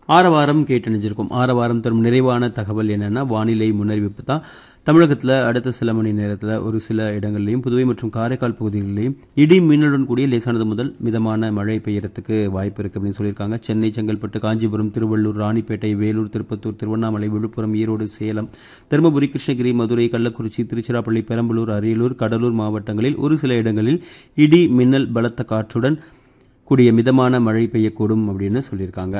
ஆரவாரம் கேட்டணிஞ்சிருக்கும் ஆரவாரம் தரும் நிறைவான தகவல் என்னன்னா வானிலை முன்னறிவிப்பு தான் தமிழகத்தில் அடுத்த சில மணி நேரத்தில் ஒரு சில இடங்கள்லையும் புதுவை மற்றும் காரைக்கால் பகுதிகளிலையும் இடி மின்னலுடன் கூடிய லேசானது முதல் மிதமான மழை பெய்யறதுக்கு வாய்ப்பு இருக்கு அப்படின்னு சொல்லியிருக்காங்க சென்னை செங்கல்பட்டு காஞ்சிபுரம் திருவள்ளூர் ராணிப்பேட்டை வேலூர் திருப்பத்தூர் திருவண்ணாமலை விழுப்புரம் ஈரோடு சேலம் தருமபுரி கிருஷ்ணகிரி மதுரை கள்ளக்குறிச்சி திருச்சிராப்பள்ளி பெரம்பலூர் அரியலூர் கடலூர் மாவட்டங்களில் ஒரு சில இடங்களில் இடி மின்னல் பலத்த காற்றுடன் கூடிய மிதமான மழை பெய்யக்கூடும் அப்படின்னு சொல்லியிருக்காங்க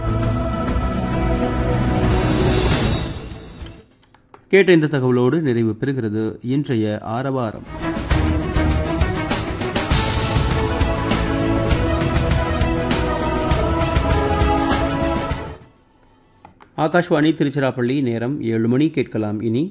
கேட்ட இந்த தகவலோடு நிறைவு பெறுகிறது இன்றைய ஆரவாரம் ஆகாஷ்வாணி திருச்சிராப்பள்ளி நேரம் ஏழு மணி கேட்கலாம் இனி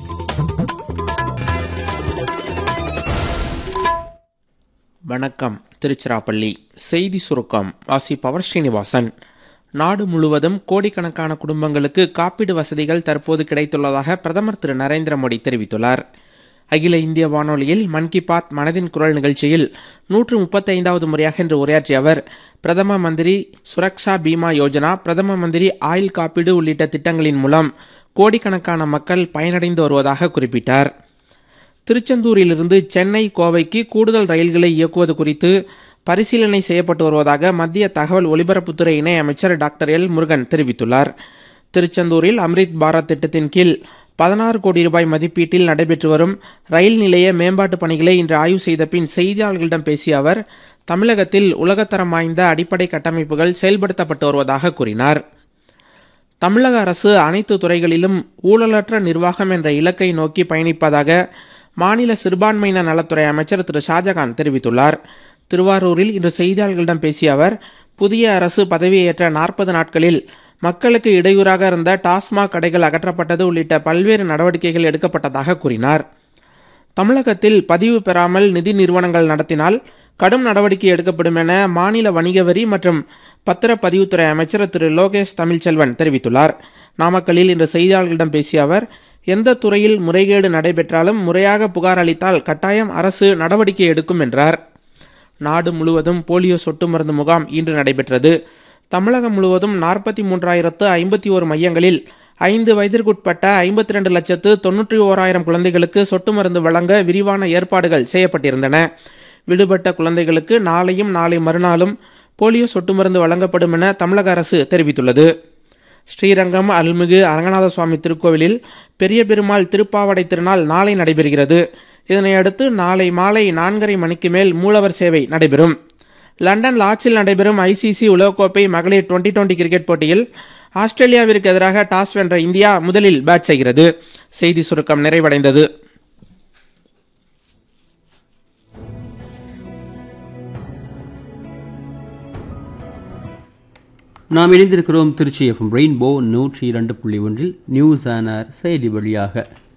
வணக்கம் திருச்சிராப்பள்ளி செய்தி சுருக்கம் வாசிப்பவர் ஸ்ரீனிவாசன் நாடு முழுவதும் கோடிக்கணக்கான குடும்பங்களுக்கு காப்பீடு வசதிகள் தற்போது கிடைத்துள்ளதாக பிரதமர் திரு நரேந்திர மோடி தெரிவித்துள்ளார் அகில இந்திய வானொலியில் மன் கி பாத் மனதின் குரல் நிகழ்ச்சியில் நூற்று முப்பத்தைந்தாவது முறையாக இன்று உரையாற்றிய அவர் பிரதம மந்திரி சுரக்ஷா பீமா யோஜனா பிரதம மந்திரி ஆயுள் காப்பீடு உள்ளிட்ட திட்டங்களின் மூலம் கோடிக்கணக்கான மக்கள் பயனடைந்து வருவதாக குறிப்பிட்டார் திருச்செந்தூரிலிருந்து சென்னை கோவைக்கு கூடுதல் ரயில்களை இயக்குவது குறித்து பரிசீலனை செய்யப்பட்டு வருவதாக மத்திய தகவல் ஒலிபரப்புத்துறை இணையமைச்சர் டாக்டர் எல் முருகன் தெரிவித்துள்ளார் திருச்செந்தூரில் அம்ரித் பாரத் திட்டத்தின் கீழ் பதினாறு கோடி ரூபாய் மதிப்பீட்டில் நடைபெற்று வரும் ரயில் நிலைய மேம்பாட்டு பணிகளை இன்று ஆய்வு செய்த பின் செய்தியாளர்களிடம் பேசிய அவர் தமிழகத்தில் உலகத்தரம் வாய்ந்த அடிப்படை கட்டமைப்புகள் செயல்படுத்தப்பட்டு வருவதாக கூறினார் தமிழக அரசு அனைத்து துறைகளிலும் ஊழலற்ற நிர்வாகம் என்ற இலக்கை நோக்கி பயணிப்பதாக மாநில சிறுபான்மையினர் நலத்துறை அமைச்சர் திரு ஷாஜகான் தெரிவித்துள்ளார் திருவாரூரில் இன்று செய்தியாளர்களிடம் பேசிய அவர் புதிய அரசு பதவியேற்ற நாற்பது நாட்களில் மக்களுக்கு இடையூறாக இருந்த டாஸ்மாக் கடைகள் அகற்றப்பட்டது உள்ளிட்ட பல்வேறு நடவடிக்கைகள் எடுக்கப்பட்டதாக கூறினார் தமிழகத்தில் பதிவு பெறாமல் நிதி நிறுவனங்கள் நடத்தினால் கடும் நடவடிக்கை எடுக்கப்படும் என மாநில வணிக வரி மற்றும் பத்திரப்பதிவுத்துறை அமைச்சர் திரு லோகேஷ் தமிழ்ச்செல்வன் தெரிவித்துள்ளார் நாமக்கல்லில் இன்று செய்தியாளர்களிடம் பேசிய அவர் எந்த துறையில் முறைகேடு நடைபெற்றாலும் முறையாக புகார் அளித்தால் கட்டாயம் அரசு நடவடிக்கை எடுக்கும் என்றார் நாடு முழுவதும் போலியோ சொட்டு மருந்து முகாம் இன்று நடைபெற்றது தமிழகம் முழுவதும் நாற்பத்தி மூன்றாயிரத்து ஐம்பத்தி ஓரு மையங்களில் ஐந்து வயதிற்குட்பட்ட ஐம்பத்தி ரெண்டு லட்சத்து தொன்னூற்றி ஓராயிரம் குழந்தைகளுக்கு சொட்டு மருந்து வழங்க விரிவான ஏற்பாடுகள் செய்யப்பட்டிருந்தன விடுபட்ட குழந்தைகளுக்கு நாளையும் நாளை மறுநாளும் போலியோ சொட்டு மருந்து வழங்கப்படும் என தமிழக அரசு தெரிவித்துள்ளது ஸ்ரீரங்கம் அருள்மிகு அரங்கநாத சுவாமி திருக்கோவிலில் பெரிய பெருமாள் திருப்பாவடை திருநாள் நாளை நடைபெறுகிறது இதனையடுத்து நாளை மாலை நான்கரை மணிக்கு மேல் மூலவர் சேவை நடைபெறும் லண்டன் லாட்ஸில் நடைபெறும் ஐசிசி உலகக்கோப்பை மகளிர் டுவெண்டி டுவெண்டி கிரிக்கெட் போட்டியில் ஆஸ்திரேலியாவிற்கு எதிராக டாஸ் வென்ற இந்தியா முதலில் பேட் செய்கிறது செய்தி சுருக்கம் நிறைவடைந்தது நாம் இணைந்திருக்கிறோம் திருச்சி எஃப்எம் ரெயின்போ நூற்றி இரண்டு புள்ளி ஒன்றில் நியூஸ் ஆனர் செய்தி வழியாக